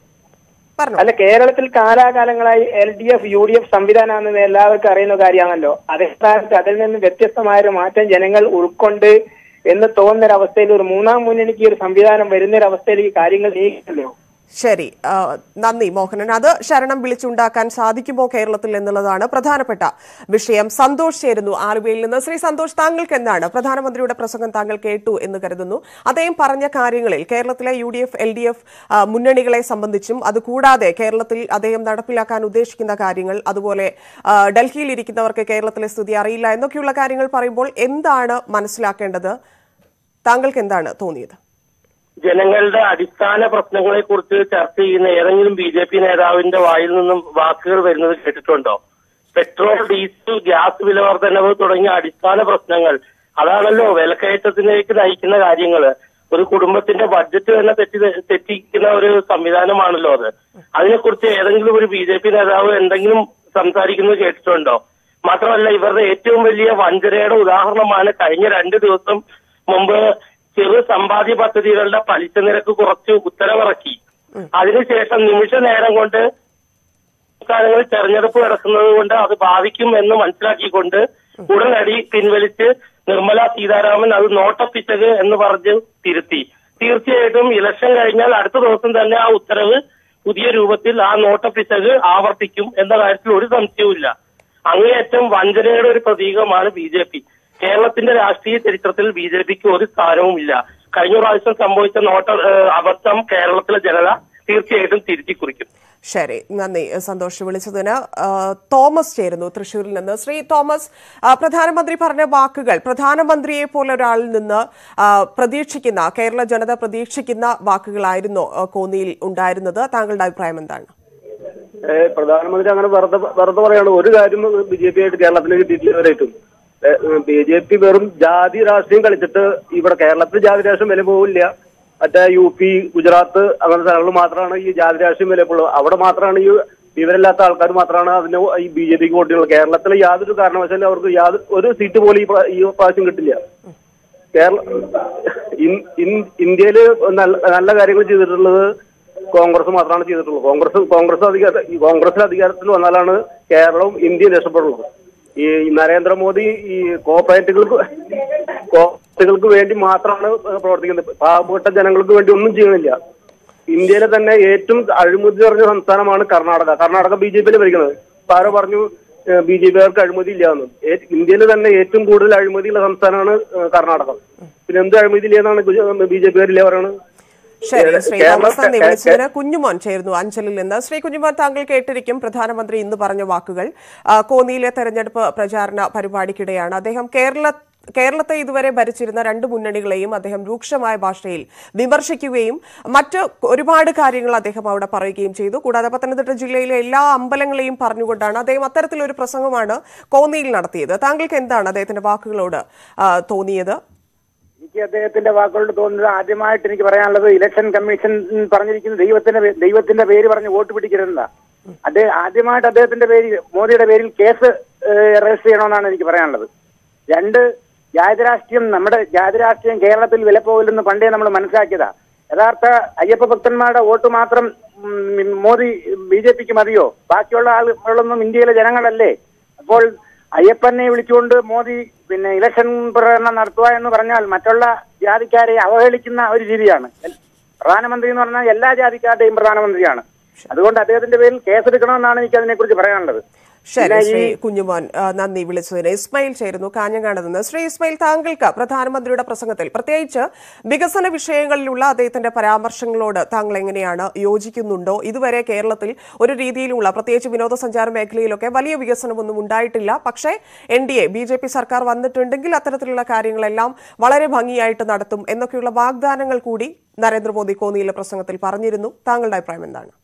അല്ല കേരളത്തിൽ കാലാകാലങ്ങളായി L D F U D F സംവിധാനമാണെന്ന് എല്ലാവർക്കും അറിയുന്ന കാര്യമാണല്ലോ അതേ സ്ഥാനത്ത് അതിൽ നിന്ന് വ്യത്യസ്തമായ ഒരു മാറ്റം ജനങ്ങൾ ഉൾക്കൊണ്ട് എന്ന് തോന്നുന്ന ഒരു അവസ്ഥയിൽ ഒരു മൂന്നാം മുന്നണിക്ക് ഒരു സംവിധാനം വരുന്ന ഒരു അവസ്ഥയിലേക്ക് കാര്യങ്ങൾ നീങ്ങുമല്ലോ ശരി ആ, നന്ദി മോഹനൻ അത് ശരണം വിളിച്ചുണ്ടാക്കാൻ സാധിക്കുമോ കേരളത്തിൽ എന്നുള്ളതാണ് പ്രധാനപ്പെട്ട വിഷയം സന്തോഷ് ചേരുന്നു ആലുവയിൽ നിന്ന് ശ്രീ സന്തോഷ് താങ്കൾക്ക് എന്താണ് പ്രധാനമന്ത്രിയുടെ പ്രസംഗം താങ്കൾ കേട്ടു എന്ന് കരുതുന്നു അദ്ദേഹം പറഞ്ഞ കാര്യങ്ങളിൽ കേരളത്തിലെ U D F L D F മുന്നണികളെ സംബന്ധിച്ചും അതുകൂടാതെ കേരളത്തിൽ അദ്ദേഹം നടപ്പിലാക്കാൻ ഉദ്ദേശിക്കുന്ന കാര്യങ്ങൾ അതുപോലെ ആ, ഡൽഹിയിൽ ഇരിക്കുന്നവർക്ക് കേരളത്തിലെ സ്ഥിതി അറിയില്ല എന്നൊക്കെയുള്ള കാര്യങ്ങൾ പറയുമ്പോൾ എന്താണ് മനസ്സിലാക്കേണ്ടത് താങ്കൾക്ക് എന്താണ് തോന്നിയത് ജനങ്ങളുടെ അടിസ്ഥാന പ്രശ്നങ്ങളെ കുറിച്ച് ചർച്ച ചെയ്യുന്ന ഏതെങ്കിലും ബി ജെ പി നേതാവിന്റെ വായിൽ നിന്നും വാക്കുകൾ വരുന്നത് കേട്ടിട്ടുണ്ടോ പെട്രോൾ ഡീസൽ ഗ്യാസ് വില വർധനവ് തുടങ്ങിയ അടിസ്ഥാന പ്രശ്നങ്ങൾ അതാണല്ലോ വിലക്കയറ്റത്തിലേക്ക് നയിക്കുന്ന കാര്യങ്ങൾ ഒരു കുടുംബത്തിന്റെ ബഡ്ജറ്റ് തന്നെ തെറ്റി തെറ്റിക്കുന്ന ഒരു സംവിധാനമാണല്ലോ അത് അതിനെക്കുറിച്ച് ഏതെങ്കിലും ഒരു ബി ജെ പി നേതാവ് എന്തെങ്കിലും സംസാരിക്കുന്നത് കേട്ടിട്ടുണ്ടോ മാത്രമല്ല ഇവരുടെ ഏറ്റവും വലിയ വഞ്ചനയുടെ ഉദാഹരണമാണ് കഴിഞ്ഞ രണ്ട് ദിവസം മുമ്പ് ചെറു സമ്പാദ്യ പദ്ധതികളുടെ പലിശ നിരക്ക് കുറച്ച് ഉത്തരവിറക്കി അതിനുശേഷം നിമിഷ നേരം കൊണ്ട് സംസ്ഥാനങ്ങളിൽ തെരഞ്ഞെടുപ്പ് നടക്കുന്നത് കൊണ്ട് അത് ബാധിക്കും എന്ന് മനസ്സിലാക്കിക്കൊണ്ട് ഉടനടി പിൻവലിച്ച് നിർമ്മല സീതാരാമൻ അത് നോട്ടപ്പിച്ചത് എന്ന് പറഞ്ഞ് തിരുത്തി തീർച്ചയായിട്ടും ഇലക്ഷൻ കഴിഞ്ഞാൽ അടുത്ത ദിവസം തന്നെ ആ ഉത്തരവ് പുതിയ രൂപത്തിൽ ആ നോട്ടപ്പിച്ചത് ആവർത്തിക്കും എന്ന കാര്യത്തിൽ ഒരു സംശയവുമില്ല അങ്ങേയറ്റം വഞ്ചനയുടെ ഒരു പ്രതീകമാണ് ബി ജെ പി കേരളത്തിന്റെ രാഷ്ട്രീയ ചരിത്രത്തിൽ ബി ജെ പിക്ക് ഒരു സ്ഥാനവുമില്ല കഴിഞ്ഞ പ്രാവശ്യം സംഭവിച്ച നോട്ട ഏഹ്, അബദ്ധം കേരളത്തിലെ ജനത തീർച്ചയായിട്ടും തിരുത്തി കുറിക്കും ശരി നന്ദി സന്തോഷ് വിളിച്ചതിന് ആ, തോമസ് ചേരുന്നു തൃശൂരിൽ നിന്ന് ശ്രീ തോമസ് ആ, പ്രധാനമന്ത്രി പറഞ്ഞ വാക്കുകൾ പ്രധാനമന്ത്രിയെ പോലെ ഒരാളിൽ നിന്ന് ആ, പ്രതീക്ഷിക്കുന്ന കേരള ജനത പ്രതീക്ഷിക്കുന്ന വാക്കുകളായിരുന്നു ആ, കോന്നിയിൽ ഉണ്ടായിരുന്നത് താങ്കളുടെ അഭിപ്രായം എന്താണ് ഏ, പ്രധാനമന്ത്രി അങ്ങനെ വെറുതെ വെറുതെ പറയാണ് ഒരു കാര്യം ബി ജെ പി ആയിട്ട് കേരളത്തിന് കിട്ടിയിട്ടില്ല ഇവരായിട്ടും ബി ജെ പി വെറും ജാതി രാഷ്ട്രീയം കളിച്ചിട്ട് ഇവിടെ കേരളത്തിൽ ജാതി രാഷ്ട്രീയം വില പോവില്ല മറ്റേ യു പി ഗുജറാത്ത് അങ്ങനത്തെ സ്ഥലങ്ങളിൽ മാത്രമാണ് ഈ ജാതി രാഷ്ട്രീയം വിലപ്പുള്ളത് അവിടെ മാത്രമാണ് ഈ വിവരമില്ലാത്ത ആൾക്കാർ മാത്രമാണ് അതിന് ഈ ബി ജെ പിക്ക് വോട്ട് ചെയ്യുന്നത് കേരളത്തിൽ യാതൊരു കാരണവശാലും അവർക്ക് യാതൊരു ഒരു സീറ്റ് പോലും ഈ പ്രാ- ഈ പ്രാവശ്യം കിട്ടില്ല കേരള ഇൻ- ഇൻ- ഇന്ത്യയില് നല്ല നല്ല കാര്യങ്ങൾ ചെയ്തിട്ടുള്ളത് കോൺഗ്രസ് മാത്രമാണ് ചെയ്തിട്ടുള്ളത് കോൺഗ്രസ് കോൺഗ്രസ് അധികാര ഈ കോൺഗ്രസ് അധികാരത്തിൽ വന്നാലാണ് കേരളവും ഇന്ത്യയും രക്ഷപ്പെടുള്ളത് ഈ നരേന്ദ്രമോദി ഈ കോപ്പറേറ്റുകൾക്ക് കോപ്പറേറ്റുകൾക്ക് വേണ്ടി മാത്രമാണ് പ്രവർത്തിക്കുന്നത് പാവപ്പെട്ട ജനങ്ങൾക്ക് വേണ്ടി ഒന്നും ചെയ്യുന്നില്ല ഇന്ത്യയിലെ തന്നെ ഏറ്റവും അഴിമതി നിറഞ്ഞ സംസ്ഥാനമാണ് കർണാടക കർണാടക ബി ജെ പിയിൽ ഭരിക്കുന്നത് ഇപ്പൊ ആരോ പറഞ്ഞു ബി ജെ പിക്കാർക്ക് അഴിമതി ഇല്ല എന്ന് ഇന്ത്യയിൽ തന്നെ ഏറ്റവും കൂടുതൽ അഴിമതിയുള്ള സംസ്ഥാനമാണ് ഏഹ്, കർണാടക പിന്നെ എന്ത് അഴിമതി ഇല്ല എന്നാണ് ബി ജെ പിക്കാരില്ല പറയുന്നത് ശരി ശ്രീ കേരള- തോമസ് നന്ദി കേ- വിളിച്ചതിന് കുഞ്ഞുമോൻ ചേർന്നു അഞ്ചലിൽ നിന്ന് ശ്രീ കുഞ്ഞുമോൻ താങ്കൾ കേട്ടിരിക്കും പ്രധാനമന്ത്രി ഇന്ന് പറഞ്ഞ വാക്കുകൾ ആ, കോന്നിയിലെ തെരഞ്ഞെടുപ്പ് പ്രചാരണ പരിപാടിക്കിടെയാണ് അദ്ദേഹം കേരള കേരളത്തെ ഇതുവരെ ഭരിച്ചിരുന്ന രണ്ട് മുന്നണികളെയും അദ്ദേഹം രൂക്ഷമായ ഭാഷയിൽ വിമർശിക്കുകയും മറ്റ് ഒരുപാട് കാര്യങ്ങൾ അദ്ദേഹം അവിടെ പറയുകയും ചെയ്തു കൂടാതെ പത്തനംതിട്ട ജില്ലയിലെ എല്ലാ അമ്പലങ്ങളെയും പറഞ്ഞുകൊണ്ടാണ് അദ്ദേഹം അത്തരത്തിലൊരു പ്രസംഗമാണ് കോന്നിയിൽ നടത്തിയത് താങ്കൾക്ക് എന്താണ് അദ്ദേഹത്തിന്റെ വാക്കുകളോട് ആ, തോന്നിയത് എനിക്ക് അദ്ദേഹത്തിന്റെ വാക്കുകളോട് തോന്നുന്നത് ആദ്യമായിട്ട് എനിക്ക് പറയാനുള്ളത് ഇലക്ഷൻ കമ്മീഷൻ പറഞ്ഞിരിക്കുന്നത് ദൈവത്തിന്റെ പേ- ദൈവത്തിന്റെ പേര് പറഞ്ഞ് വോട്ട് പിടിക്കരുതെന്നാ അദ്ദേഹം ആദ്യമായിട്ട് അദ്ദേഹത്തിന്റെ പേര് മോദിയുടെ പേരിൽ കേസ് ഏഹ്, രജിസ്റ്റർ ചെയ്യണമെന്നാണ് എനിക്ക് പറയാനുള്ളത് രണ്ട് ജാതി രാഷ്ട്രീയം നമ്മുടെ ജാതി രാഷ്ട്രീയം കേരളത്തിൽ വിലപ്പോകില്ലെന്ന് പണ്ടേ നമ്മൾ മനസ്സിലാക്കിയതാ യഥാർത്ഥ അയ്യപ്പ ഭക്തന്മാരുടെ വോട്ട് മാത്രം ഉം, മോദി ബി ജെ പിക്ക് മതിയോ ബാക്കിയുള്ള ആളുകളൊന്നും ഇന്ത്യയിലെ ജനങ്ങളല്ലേ അപ്പോൾ അയ്യപ്പനെ വിളിച്ചുകൊണ്ട് മോദി പിന്നെ ഇലക്ഷൻ പ്രകടനം നടത്തുക എന്ന് പറഞ്ഞാൽ മറ്റുള്ള ജാതിക്കാരെ അവഹേളിക്കുന്ന ഒരു രീതിയാണ് പ്രധാനമന്ത്രി എന്ന് പറഞ്ഞാൽ എല്ലാ ജാതിക്കാരുടെയും പ്രധാനമന്ത്രിയാണ് അതുകൊണ്ട് അദ്ദേഹത്തിന്റെ പേരിൽ കേസെടുക്കണമെന്നാണ് എനിക്ക് അതിനെക്കുറിച്ച് പറയാനുള്ളത് ശരി പിന്നെ ശ്രീ ഈ കുഞ്ഞുമോൻ ആ, നന്ദി വിളിച്ചതിന് ഇസ്മായിൽ ചേരുന്നു കാഞ്ഞങ്ങാട് നിന്ന് ശ്രീ ഇസ്മായിൽ താങ്കൾക്ക് പ്രധാനമന്ത്രിയുടെ പ്രസംഗത്തിൽ പ്രത്യേകിച്ച് വികസന വിഷയങ്ങളിലുള്ള അദ്ദേഹത്തിന്റെ പരാമർശങ്ങളോട് താങ്കൾ എങ്ങനെയാണ് യോജിക്കുന്നുണ്ടോ ഇതുവരെ കേരളത്തിൽ ഒരു രീതിയിലുള്ള പ്രത്യേകിച്ച് വിനോദസഞ്ചാര മേഖലയിലൊക്കെ വലിയ വികസനമൊന്നും ഉണ്ടായിട്ടില്ല പക്ഷേ N D A B J P സർക്കാർ വന്നിട്ടുണ്ടെങ്കിൽ അത്തരത്തിലുള്ള കാര്യങ്ങളെല്ലാം വളരെ ഭംഗിയായിട്ട് നടത്തും എന്നൊക്കെയുള്ള വാഗ്ദാനങ്ങൾ കൂടി നരേന്ദ്രമോദി കോന്നിയിലെ പ്രസംഗത്തിൽ പറഞ്ഞിരുന്നു താങ്കളുടെ അഭിപ്രായം എന്താണ്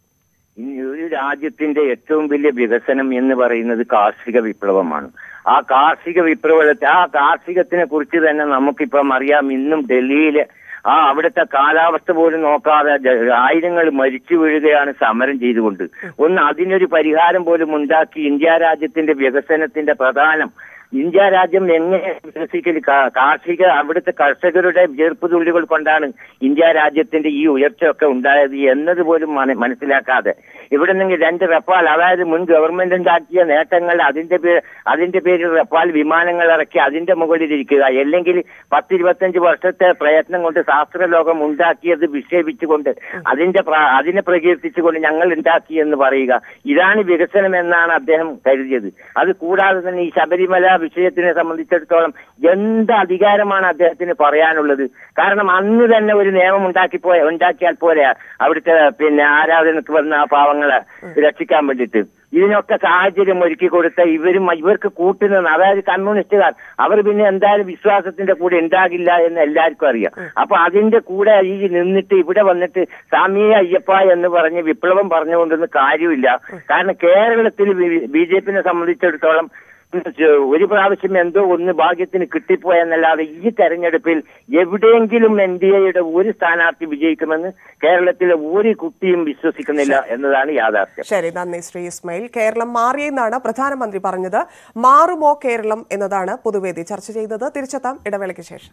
ഈ ഒരു രാജ്യത്തിന്റെ ഏറ്റവും വലിയ വികസനം എന്ന് പറയുന്നത് കാർഷിക വിപ്ലവമാണ് ആ കാർഷിക വിപ്ലവത്തെ ആ കാർഷികത്തിനെ കുറിച്ച് തന്നെ നമുക്കിപ്പം അറിയാം ഇന്നും ഡൽഹിയിലെ ആ അവിടുത്തെ കാലാവസ്ഥ പോലും നോക്കാതെ ജ- ആയിരങ്ങൾ മരിച്ചു വീഴുകയാണ് സമരം ചെയ്തുകൊണ്ട് ഒന്ന് അതിനൊരു പരിഹാരം പോലും ഉണ്ടാക്കി ഇന്ത്യ രാജ്യത്തിന്റെ വികസനത്തിന്റെ പ്രധാനം ഇന്ത്യ രാജ്യം എങ്ങനെ വികസിക്കല് കാ- കാർഷിക അവിടുത്തെ കർഷകരുടെ വീർപ്പ് തുള്ളികൾ കൊണ്ടാണ് ഇന്ത്യ രാജ്യത്തിന്റെ ഈ ഉയർച്ചയൊക്കെ ഉണ്ടായത് എന്നത് പോലും മന- മനസ്സിലാക്കാതെ ഇവിടെ നിന്ന് രണ്ട് റഫാൽ അതായത് മുൻ ഗവൺമെന്റ് ഉണ്ടാക്കിയ നേട്ടങ്ങൾ അതിന്റെ പേ- അതിന്റെ പേരിൽ റഫാൽ വിമാനങ്ങൾ ഇറക്കി അതിന്റെ മുകളിൽ ഇരിക്കുക അല്ലെങ്കിൽ പത്തിരുപത്തഞ്ച് വർഷത്തെ പ്രയത്നം കൊണ്ട് ശാസ്ത്രലോകം ഉണ്ടാക്കിയത് വിക്ഷേപിച്ചുകൊണ്ട് അതിന്റെ പ്ര- അതിനെ പ്രകീർത്തിച്ചുകൊണ്ട് ഞങ്ങൾ ഉണ്ടാക്കി എന്ന് പറയുക ഇതാണ് വികസനം എന്നാണ് അദ്ദേഹം കരുതിയത് അത് കൂടാതെ തന്നെ ഈ ശബരിമല വിഷയത്തിനെ സംബന്ധിച്ചിടത്തോളം എന്ത് അധികാരമാണ് അദ്ദേഹത്തിന് പറയാനുള്ളത് കാരണം അന്ന് തന്നെ ഒരു നിയമം ഉണ്ടാക്കി പോയ ഉണ്ടാക്കിയാൽ പോലെ അവിടുത്തെ പിന്നെ ആരാധനക്ക് വന്ന ആ പാവങ്ങളെ രക്ഷിക്കാൻ വേണ്ടിയിട്ട് ഇതിനൊക്കെ സാഹചര്യം ഒരുക്കി കൊടുത്ത ഇവരും ഇവർക്ക് കൂട്ടുനിന്ന് അതായത് കമ്മ്യൂണിസ്റ്റുകാർ അവർ പിന്നെ എന്തായാലും വിശ്വാസത്തിന്റെ കൂടെ ഉണ്ടാകില്ല എന്ന് എല്ലാവർക്കും അറിയാം അപ്പൊ അതിന്റെ കൂടെ ഈ നിന്നിട്ട് ഇവിടെ വന്നിട്ട് സ്വാമിയെ അയ്യപ്പ എന്ന് പറഞ്ഞ് വിപ്ലവം പറഞ്ഞുകൊണ്ടൊന്നും കാര്യമില്ല കാരണം കേരളത്തിൽ ബി ജെ പിനെ സംബന്ധിച്ചിടത്തോളം ഒരു പ്രാവശ്യം എന്തോ ഒന്ന് ഭാഗ്യത്തിന് കിട്ടിപ്പോയെന്നല്ലാതെ ഈ തെരഞ്ഞെടുപ്പിൽ എവിടെയെങ്കിലും എൻ ഡി എയുടെ ഒരു സ്ഥാനാർത്ഥി വിജയിക്കുമെന്ന് കേരളത്തിലെ ഒരു കുട്ടിയും വിശ്വസിക്കുന്നില്ല എന്നതാണ് യാഥാർത്ഥ്യം ശരി നന്ദി ശ്രീ ഇസ്മായിൽ കേരളം മാറിയെന്നാണ് പ്രധാനമന്ത്രി പറഞ്ഞത് മാറുമോ കേരളം എന്നതാണ് പൊതുവേദി ചർച്ച ചെയ്തത് തിരിച്ചെത്താം ഇടവേളയ്ക്ക് ശേഷം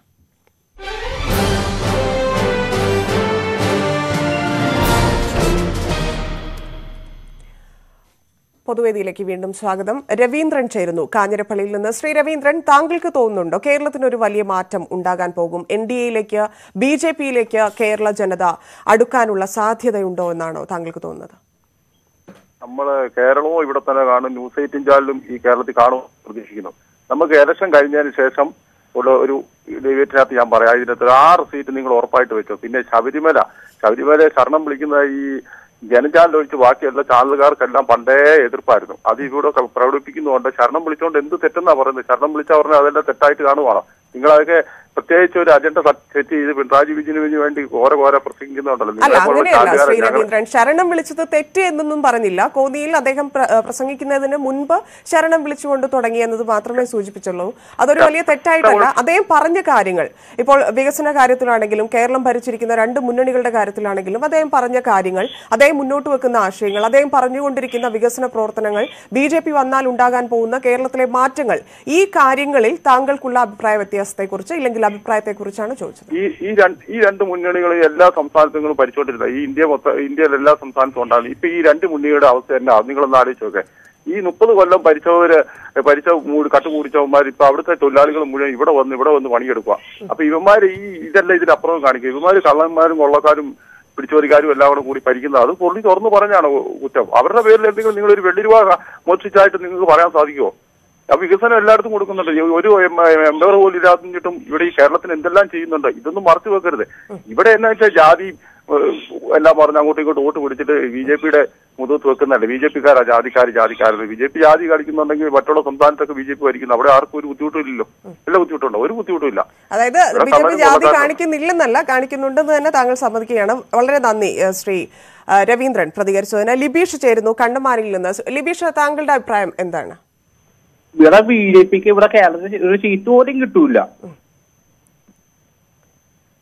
പൊതുവേദിയിലേക്ക് വീണ്ടും സ്വാഗതം രവീന്ദ്രൻ ചേരുന്നു കാഞ്ഞിരപ്പള്ളിയിൽ നിന്ന് ശ്രീ രവീന്ദ്രൻ താങ്കൾക്ക് തോന്നുന്നുണ്ടോ കേരളത്തിന് ഒരു വലിയ മാറ്റം ഉണ്ടാകാൻ പോകും എൻ ഡി എയിലേക്ക് ബി ജെ പിയിലേക്ക് കേരള ജനത അടുക്കാനുള്ള സാധ്യതയുണ്ടോ എന്നാണോ താങ്കൾക്ക് തോന്നുന്നത് നമ്മള് കേരളവും ഇവിടെ തന്നെ കാണും ന്യൂസ് എയ്റ്റീൻ ചാനലും ഈ കേരളത്തിൽ കാണും പ്രതീക്ഷിക്കുന്നു നമുക്ക് ഇലക്ഷൻ കഴിഞ്ഞതിന് ശേഷം ഉള്ള ഒരു ഡിബേറ്റിനകത്ത് ഞാൻ പറയാം ഇതിനകത്ത് ഒരു ആറ് സീറ്റ് നിങ്ങൾ ഉറപ്പായിട്ട് വെച്ചോ പിന്നെ ശബരിമല ശബരിമല ശരണം വിളിക്കുന്ന ഈ ജനചാനൽ ഒഴിച്ച് ബാക്കി എല്ലാ ചാനലുകാർക്കെല്ലാം പണ്ടേ എതിർപ്പായിരുന്നു അത് ഇവിടെ ക- പ്രകടിപ്പിക്കുന്നുണ്ട് ശരണം വിളിച്ചുകൊണ്ട് എന്ത് തെറ്റെന്നാ പറയുന്നത് ശരണം വിളിച്ചാൽ പറഞ്ഞാൽ അതെല്ലാം തെറ്റായിട്ട് കാണുവാണോ നിങ്ങൾ അതൊക്കെ പ്രത്യേകിച്ച് ഒരു അജണ്ട സെറ്റ് ചെയ്ത് പിണറായി വിജയന് വേണ്ടി ഓരോ ഓരോ പ്രസംഗിക്കുന്നുണ്ടല്ലോ അല്ല നിങ്ങളെപ്പോലുള്ള അങ്ങനെയല്ല ശ്രീ ചാനലുകാരെ ഞങ്ങൾ രവീന്ദ്രൻ ശരണം വിളിച്ചത് തെറ്റ് എന്നൊന്നും പറഞ്ഞില്ല കോന്നിയിൽ അദ്ദേഹം പ്ര- ഏഹ് പ്രസംഗിക്കുന്നതിന് മുൻപ് ശരണം വിളിച്ചുകൊണ്ട് തുടങ്ങി എന്നത് മാത്രമേ സൂചിപ്പിച്ചുള്ളൂ അതൊരു വലിയ തെറ്റായിട്ടല്ല അദ്ദേഹം പറഞ്ഞ കാര്യങ്ങൾ ഇപ്പോൾ വികസന കാര്യത്തിലാണെങ്കിലും കേരളം ഭരിച്ചിരിക്കുന്ന രണ്ട് മുന്നണികളുടെ കാര്യത്തിലാണെങ്കിലും അദ്ദേഹം പറഞ്ഞ കാര്യങ്ങൾ അദ്ദേഹം മുന്നോട്ട് വെക്കുന്ന ആശയങ്ങൾ അദ്ദേഹം പറഞ്ഞുകൊണ്ടിരിക്കുന്ന വികസന പ്രവർത്തനങ്ങൾ ബി ജെ പി വന്നാൽ ഉണ്ടാകാൻ പോകുന്ന കേരളത്തിലെ മാറ്റങ്ങൾ ഈ കാര്യങ്ങളിൽ താങ്കൾക്കുള്ള അഭിപ്രായ വ്യത്യാസത്തെക്കുറിച്ച് ഇല്ലെങ്കിൽ അഭിപ്രായത്തെക്കുറിച്ചാണ് ചോദിച്ചത് ഈ ഈ രണ്ട് ഈ രണ്ട് മുന്നണികളും എല്ലാ സംസ്ഥാനത്തും ഭരിച്ചുകൊണ്ടിരുന്നത് ഈ ഇന്ത്യ മൊത്തം ഇന്ത്യയിലെ എല്ലാ സംസ്ഥാനത്തും ഉണ്ടാകും ഇപ്പൊ ഈ രണ്ട് മുന്നണിയുടെ അവസ്ഥ എന്നാ നിങ്ങളൊന്ന് ആലോചിച്ച് നോക്കെ ഈ മുപ്പത് കൊല്ലം ഭരിച്ചവര് ഭരിച്ച മൂടി കട്ടുകൂടിച്ചവന്മാർ ഇപ്പൊ അവിടുത്തെ തൊഴിലാളികൾ മുഴുവൻ ഇവിടെ വന്ന് ഇവിടെ വന്ന് പണിയെടുക്കുക അപ്പൊ ഇവന്മാര് ഈ ഇതെല്ലാം ഇതിനപ്പുറം കാണിക്കുക ഇവന്മാര് കള്ളന്മാരും കൊള്ളക്കാരും പിടിച്ചോരിക്കാരും എല്ലാം കൂടെ കൂടി ഭരിക്കുന്നത് അത് പൊള്ളി തുറന്നു പറഞ്ഞാണ് കുറ്റം അവരുടെ പേരിൽ എന്തെങ്കിലും നിങ്ങൾ ഒരു വെള്ളി രൂപ മോഷിച്ചായിട്ട് നിങ്ങൾക്ക് പറയാൻ സാധിക്കുമോ ആ വികസനം എല്ലായിടത്തും കൊടുക്കുന്നുണ്ട് ഈ ഒരു എംബർ പോലും ഇല്ലാത്തിട്ടും ഇവിടെ ഈ കേരളത്തിന് എന്തെല്ലാം ചെയ്യുന്നുണ്ട് ഇതൊന്നും മറച്ചു വെക്കരുത് ഇവിടെ എന്നാ വെച്ചാൽ ജാതി ഏഹ്, എല്ലാം പറഞ്ഞ് അങ്ങോട്ടും ഇങ്ങോട്ടും വോട്ട് പിടിച്ചിട്ട് ബി ജെ പിയുടെ മുതത്ത് വെക്കുന്നതല്ലേ ബി ജെ പിക്കാരാ ജാതിക്കാർ ജാതിക്കാരത് ബി ജെ പി ജാതി കളിക്കുന്നുണ്ടെങ്കിൽ മറ്റുള്ള സംസ്ഥാനത്തൊക്കെ ബി ജെ പി ഭരിക്കുന്നു അവിടെ ആർക്കും ഒരു ബുദ്ധിമുട്ടും ഇല്ലല്ലോ എല്ലാ ബുദ്ധിമുട്ടുണ്ടോ ഒരു ബുദ്ധിമുട്ടും ഇല്ല അതായത് ഇവിടെ ബി ജെ പി സമരം ജാതി കൊള്ളക്കാർ- കാണിക്കുന്നില്ലെന്നല്ല കാണിക്കുന്നുണ്ടെന്ന് തന്നെ താങ്കൾ സമ്മതിക്കുകയാണ് വളരെ നന്ദി ഏഹ് ശ്രീ ഏഹ് രവീന്ദ്രൻ പ്രതികരിച്ചതിന് ലിബീഷ് ചേരുന്നു കണ്ടമാനിൽ നിന്ന് ലിബീഷ് താങ്കളുടെ അഭിപ്രായം എന്താണ് ഇവിടെ ബി ജെ പിക്ക് ഇവിടെ കേരളത്തിൽ ഒരു സീറ്റ് പോലും കിട്ടൂല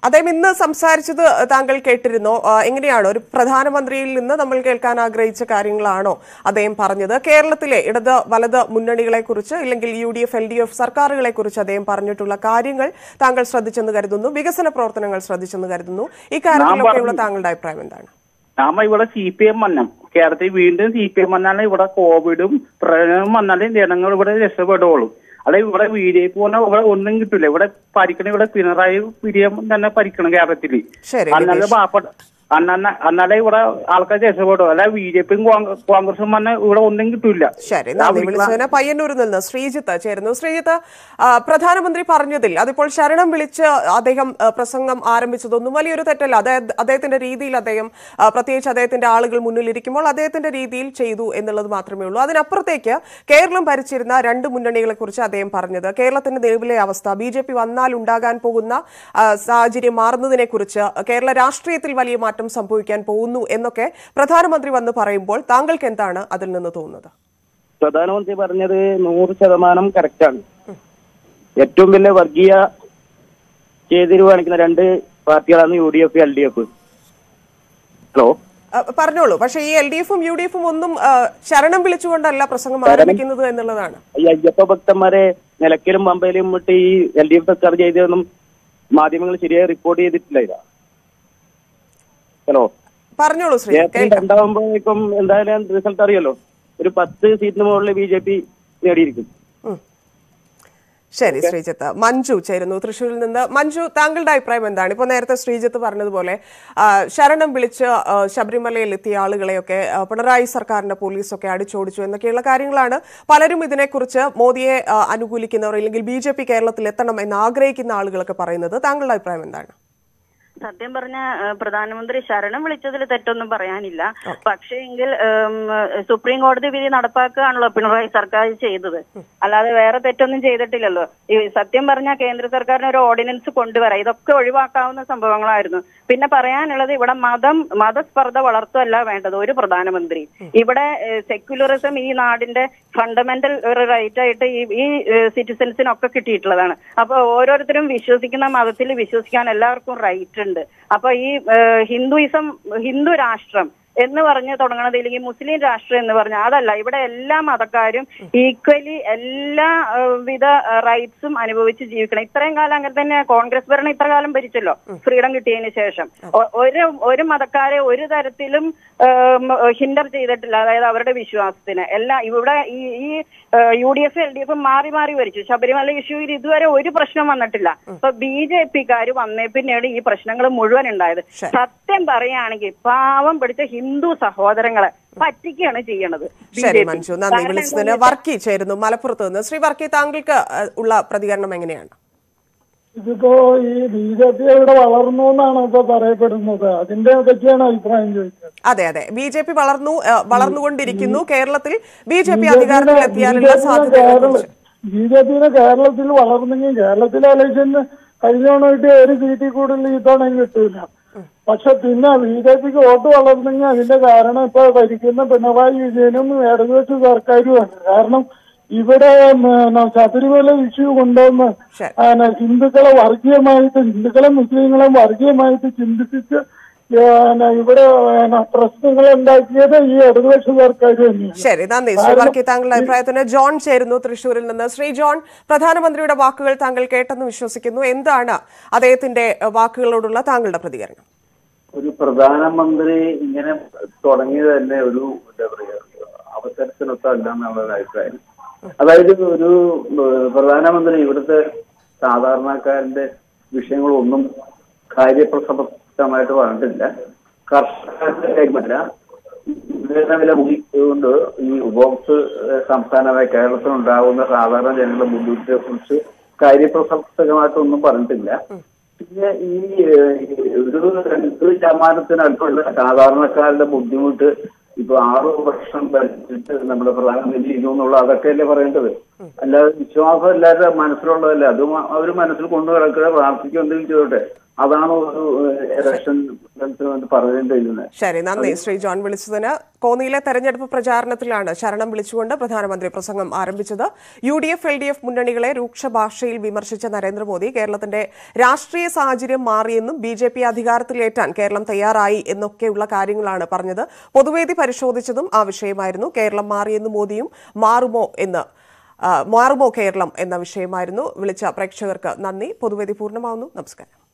അദ്ദേഹം ഇന്ന് സംസാരിച്ചത് താങ്കൾ കേട്ടിരുന്നോ ആ, എങ്ങനെയാണ് ഒരു പ്രധാനമന്ത്രിയിൽ നിന്ന് നമ്മൾ കേൾക്കാൻ ആഗ്രഹിച്ച കാര്യങ്ങളാണോ അദ്ദേഹം പറഞ്ഞത് കേരളത്തിലെ ഇടത് വലത് മുന്നണികളെ കുറിച്ച് ഇല്ലെങ്കിൽ U D F L D F സർക്കാരുകളെ കുറിച്ച് അദ്ദേഹം പറഞ്ഞിട്ടുള്ള കാര്യങ്ങൾ താങ്കൾ ശ്രദ്ധിച്ചെന്ന് കരുതുന്നു വികസന പ്രവർത്തനങ്ങൾ ശ്രദ്ധിച്ചെന്ന് കരുതുന്നു ഈ കാര്യത്തിലൊക്കെയുള്ള താങ്കളുടെ അഭിപ്രായം എന്താണ് നാമ ഇവിടെ സി പി എം വന്നം കേരളത്തിൽ വീണ്ടും സി പി എം വന്നാലും ഇവിടെ കോവിഡും പ്രളയവും വന്നാലും ജനങ്ങൾ ഇവിടെ രക്ഷപ്പെടുകയുള്ളൂ അല്ലെ ഇവിടെ ബി ജെ പി പറഞ്ഞാൽ ഇവിടെ ഒന്നും കിട്ടില്ല ഇവിടെ ഭരിക്കണ ഇവിടെ പിണറായി വിജയം തന്നെ ഭരിക്കണം കേരളത്തിൽ ശരി, അന്നാലെ വിനീഷ്. പാപ്പ അന്ന അന്നാലെ ഇവിടെ ആൾക്കാർ രക്ഷപ്പെടും അല്ല ബി ജെ പിയും കോൺഗ്രസും വന്നാൽ ഇവിടെ ഒന്നും കിട്ടൂല ശരി നന്ദി വിളിച്ചതിന് പയ്യന്നൂരിൽ നിന്ന് ശ്രീജിത്ത് ചേരുന്നു ശ്രീജിത്ത് ആ, പ്രധാനമന്ത്രി പറഞ്ഞതിൽ അതിപ്പോൾ ശരണം വിളിച്ച് അദ്ദേഹം ആ, പ്രസംഗം ആരംഭിച്ചതൊന്നും വലിയൊരു തെറ്റല്ല അതായത് അദ്ദേഹത്തിന്റെ രീതിയിൽ അദ്ദേഹം ആ, പ്രത്യേകിച്ച് അദ്ദേഹത്തിന്റെ ആളുകൾ മുന്നിലിരിക്കുമ്പോൾ അദ്ദേഹത്തിന്റെ രീതിയിൽ ചെയ്തു എന്നുള്ളത് മാത്രമേ ഉള്ളൂ അതിനപ്പുറത്തേക്ക് കേരളം ഭരിച്ചിരുന്ന രണ്ട് മുന്നണികളെ കുറിച്ച് അദ്ദേഹം പറഞ്ഞത് കേരളത്തിന്റെ നിലവിലെ അവസ്ഥ ബി ജെ പി വന്നാൽ ഉണ്ടാകാൻ പോകുന്ന ആ, സാഹചര്യം മാറുന്നതിനെ കുറിച്ച് കേരള രാഷ്ട്രീയത്തിൽ വലിയ മാറ്റം സംഭവിക്കാൻ പോകുന്നു എന്നൊക്കെ പ്രധാനമന്ത്രി വന്ന് പറയുമ്പോൾ താങ്കൾക്ക് എന്താണ് അതിൽ നിന്ന് തോന്നുന്നത് പ്രധാനമന്ത്രി പറഞ്ഞത് നൂറ് ശതമാനം കറക്റ്റാണ് ഏറ്റവും വലിയ വർഗീയ ചെയ്തിരു കാണിക്കുന്ന രണ്ട് പാർട്ടികളാണ് U D F L D F hello ആ, പറഞ്ഞോളൂ പക്ഷേ ഈ എൽ ഡി എഫും യു ഡി എഫും ഒന്നും ആ, ശരണം വിളിച്ചുകൊണ്ടല്ല പ്രസംഗം ആരംഭിക്കുന്നത് എന്നുള്ളതാണ് ഈ അയ്യപ്പ ഭക്തന്മാരെ നിലയ്ക്കലും പമ്പയിലും വിട്ട് ഈ എൽ ഡി എഫ് സർക്കാർ ചെയ്തതൊന്നും മാധ്യമങ്ങൾ ശരിയായി റിപ്പോർട്ട് ചെയ്തിട്ടില്ല ഇതാ ഹലോ പറഞ്ഞോളൂ ശ്രീ ഏപ്രിൽ രണ്ടാകുമ്പോഴേക്കും എന്തായാലും റിസൾട്ട് അറിയല്ലോ ഒരു പത്ത് സീറ്റിന് മുകളിൽ ബി ജെ പി നേടിയിരിക്കും ശരി ശ്രീജിത്ത് മഞ്ജു ചേരുന്നു തൃശ്ശൂരിൽ നിന്ന് മഞ്ജു താങ്കളുടെ അഭിപ്രായം എന്താണ് ഇപ്പോൾ നേരത്തെ ശ്രീജിത്ത് പറഞ്ഞതുപോലെ ആ, ശരണം വിളിച്ച് ആ, ശബരിമലയിൽ എത്തിയ ആളുകളെയൊക്കെ ആ, പിണറായി സർക്കാരിന്റെ പോലീസൊക്കെ അടിച്ചോടിച്ചു എന്നൊക്കെയുള്ള കാര്യങ്ങളാണ് പലരും ഇതിനെക്കുറിച്ച് മോദിയെ ആ, അനുകൂലിക്കുന്നവർ അല്ലെങ്കിൽ ബി ജെ പി കേരളത്തിൽ എത്തണം എന്ന് ആഗ്രഹിക്കുന്ന ആളുകളൊക്കെ പറയുന്നത് താങ്കളുടെ അഭിപ്രായം എന്താണ് സത്യം പറഞ്ഞ ഏഹ്, പ്രധാനമന്ത്രി ശരണം വിളിച്ചതിൽ തെറ്റൊന്നും പറയാനില്ല പക്ഷേ എങ്കിൽ ഏം, സുപ്രീം കോടതി വിധി നടപ്പാക്കുകയാണല്ലോ പിണറായി സർക്കാർ ചെയ്തത് അല്ലാതെ വേറെ തെറ്റൊന്നും ചെയ്തിട്ടില്ലല്ലോ ഈ സത്യം പറഞ്ഞാൽ കേന്ദ്ര സർക്കാരിന് ഒരു ഓർഡിനൻസ് കൊണ്ടുവരാം ഇതൊക്കെ ഒഴിവാക്കാവുന്ന സംഭവങ്ങളായിരുന്നു പിന്നെ പറയാനുള്ളത് ഇവിടെ മതം മതസ്പർദ്ധ വളർത്തുകയല്ല വേണ്ടത് ഒരു പ്രധാനമന്ത്രി ഇവിടെ സെക്യുലറിസം ഈ നാടിന്റെ ഫണ്ടമെന്റൽ ഒരു റൈറ്റ് ആയിട്ട് ഈ ഈ സിറ്റിസൺസിനൊക്കെ കിട്ടിയിട്ടുള്ളതാണ് അപ്പൊ ഓരോരുത്തരും വിശ്വസിക്കുന്ന മതത്തിൽ വിശ്വസിക്കാൻ എല്ലാവർക്കും റൈറ്റ് ഉണ്ട് അപ്പൊ ഈ ഏഹ്, ഹിന്ദുയിസം ഹിന്ദു രാഷ്ട്രം എന്ന് പറഞ്ഞ് തുടങ്ങണത് ഇല്ലെങ്കിൽ മുസ്ലിം രാഷ്ട്രം എന്ന് പറഞ്ഞ അതല്ല ഇവിടെ എല്ലാ മതക്കാരും ഈക്വലി എല്ലാ ഏഹ്, വിധ റൈറ്റ്സും അനുഭവിച്ച് ജീവിക്കണം ഇത്രയും കാലം അങ്ങനെ തന്നെ കോൺഗ്രസ് ഭരണം ഇത്ര കാലം ഭരിച്ചല്ലോ ഫ്രീഡം കിട്ടിയതിന് ശേഷം ഒ- ഒരു ഒരു മതക്കാരെ ഒരു തരത്തിലും ഹിൻഡർ ചെയ്തിട്ടില്ല അതായത് അവരുടെ വിശ്വാസത്തിന് എല്ലാ ഇവിടെ ഈ ഈ U D F L D F മാറി മാറി ഭരിച്ചു ശബരിമല ഇഷ്യൂയിൽ ഇതുവരെ ഒരു പ്രശ്നം വന്നിട്ടില്ല ഇപ്പൊ ബി ജെ പിക്കാര് വന്നേ പിന്നീട് ഈ പ്രശ്നങ്ങൾ മുഴുവൻ ഉണ്ടായത് സത്യം പറയുകയാണെങ്കിൽ പാവം പിടിച്ച ഹിന്ദു സഹോദരങ്ങളെ പറ്റിക്കുകയാണ് ചെയ്യണത് ശരി BJP. മഞ്ജു നന്ദി കാരണം വിളിച്ചതിന് എന്താന്ന് വർക്കി ചേരുന്നു മലപ്പുറത്ത് നിന്ന് ശ്രീ വർക്കി താങ്കൾക്ക് ആ, ഉള്ള പ്രതികരണം എങ്ങനെയാണ് ഇതിപ്പോ ഈ ബി ജെ പി ഇവിടെ വളർന്നു എന്നാണ് ഇപ്പൊ പറയപ്പെടുന്നത് അതിന്റെ പറ്റിയാണ് അഭിപ്രായം ചോദിച്ചത് അതെ അതെ ബി ജെ പി വളർന്നു ആ, വളർന്നുകൊണ്ടിരിക്കുന്നു കേരളത്തിൽ ബി ജെ പി അധികാരത്തിൽ എത്തിയാലുള്ള സാധ്യതകളെ കുറിച്ച് ബി ജെ പിയുടെ കേരളത്തിൽ വളർന്നെങ്കിൽ കേരളത്തിലെ ഇലക്ഷന് കഴിഞ്ഞ തവണ കിട്ടിയ ഒരു സീറ്റിൽ കൂടുതൽ ഈ തവണയും കിട്ടൂല പക്ഷെ പിന്നെ ബി ജെ പിക്ക് വോട്ട് വളർന്നെങ്കിൽ അതിന്റെ കാരണം ഇപ്പൊ ഭരിക്കുന്ന പിണറായി വിജയനും ഇടതുപക്ഷ സർക്കാരുമാണ് കാരണം ഇവിടെ പിന്നെ ശബരിമല ഇഷ്യൂ കൊണ്ടുവന്ന് പിന്നെ ഹിന്ദുക്കളെ വർഗീയമായിട്ട് ഹിന്ദുക്കളെ മുസ്ലിങ്ങളെ വർഗീയമായിട്ട് ചിന്തിപ്പിച്ച് പിന്നെ ഇവിടെ പിന്നെ പ്രശ്നങ്ങൾ ഉണ്ടാക്കിയത് ഈ ഇടതുപക്ഷ സർക്കാർ തന്നെയാണ് ശരി നന്ദി ശ്രീ വർക്കി താങ്കളുടെ അഭിപ്രായത്തിന് ജോൺ ചേരുന്നു തൃശൂരിൽ നിന്ന് ശ്രീ ജോൺ പ്രധാനമന്ത്രിയുടെ വാക്കുകൾ താങ്കൾ കേട്ടെന്ന് വിശ്വസിക്കുന്നു എന്താണ് അദ്ദേഹത്തിന്റെ ആ, വാക്കുകളോടുള്ള താങ്കളുടെ പ്രതികരണം ഒരു പ്രധാനമന്ത്രി ഇങ്ങനെ തുടങ്ങിയത് തന്നെ ഒരു എന്താ പറയാ അവസരത്തിനൊത്തല്ല എന്നുള്ള ഒരു അഭിപ്രായം അതായത് ഒരു ഏഹ്, പ്രധാനമന്ത്രി ഇവിടുത്തെ സാധാരണക്കാരന്റെ വിഷയങ്ങളൊന്നും കാര്യപ്രസക്തമായിട്ട് പറഞ്ഞിട്ടില്ല കർഷകരുടെ കാര്യമല്ല ഇന്ധന വില കൂടിക്കൊണ്ട് ഈ ഉപഭോക്തൃ ഏഹ്, സംസ്ഥാനമായ കേരളത്തിലുണ്ടാകുന്ന സാധാരണ ജനങ്ങളുടെ ബുദ്ധിമുട്ടിനെ കുറിച്ച് കാര്യപ്രസക്തമായിട്ടൊന്നും പറഞ്ഞിട്ടില്ല പിന്നെ ഈ ഏഹ്, ഒരു രണ്ട് ശതമാനത്തിനടുത്തുള്ള സാധാരണക്കാരുടെ ബുദ്ധിമുട്ട് ഇപ്പൊ ആറു വർഷം ഭരിച്ചിട്ട് നമ്മുടെ പ്രധാനമന്ത്രി ചെയ്തു എന്നുള്ള അതൊക്കെയല്ലേ പറയേണ്ടത് അല്ലാതെ വിശ്വാസം എല്ലാവരുടെ മനസ്സിലുള്ളതല്ല അതും അവർ മനസ്സിൽ കൊണ്ടു കിടക്കുക പ്രാർത്ഥിക്കുക എന്തെങ്കിലും ചെയ്തോട്ടെ അതാണ് ഒരു ഇലക്ഷൻ പറയുന്നത് ശരി നന്ദി ശ്രീ ജോൺ വിളിച്ചതിന് കോന്നിയിലെ തെരഞ്ഞെടുപ്പ് പ്രചാരണത്തിലാണ് ശരണം വിളിച്ചുകൊണ്ട് പ്രധാനമന്ത്രി പ്രസംഗം ആരംഭിച്ചത് U D F L D F മുന്നണികളെ രൂക്ഷ ഭാഷയിൽ വിമർശിച്ച നരേന്ദ്രമോദി കേരളത്തിന്റെ രാഷ്ട്രീയ സാഹചര്യം മാറിയെന്നും ബി ജെ പി അധികാരത്തിലേറ്റാൻ കേരളം തയ്യാറായി എന്നൊക്കെയുള്ള കാര്യങ്ങളാണ് പറഞ്ഞത് പൊതുവേദി പരിശോധിച്ചതും ആ വിഷയമായിരുന്നു കേരളം മാറിയെന്ന് മോദിയും മാറുമോ എന്ന് ആ, മാറുമോ കേരളം എന്ന വിഷയമായിരുന്നു വിളിച്ച പ്രേക്ഷകർക്ക് നന്ദി പൊതുവേദി പൂർണ്ണമാവുന്നു നമസ്കാരം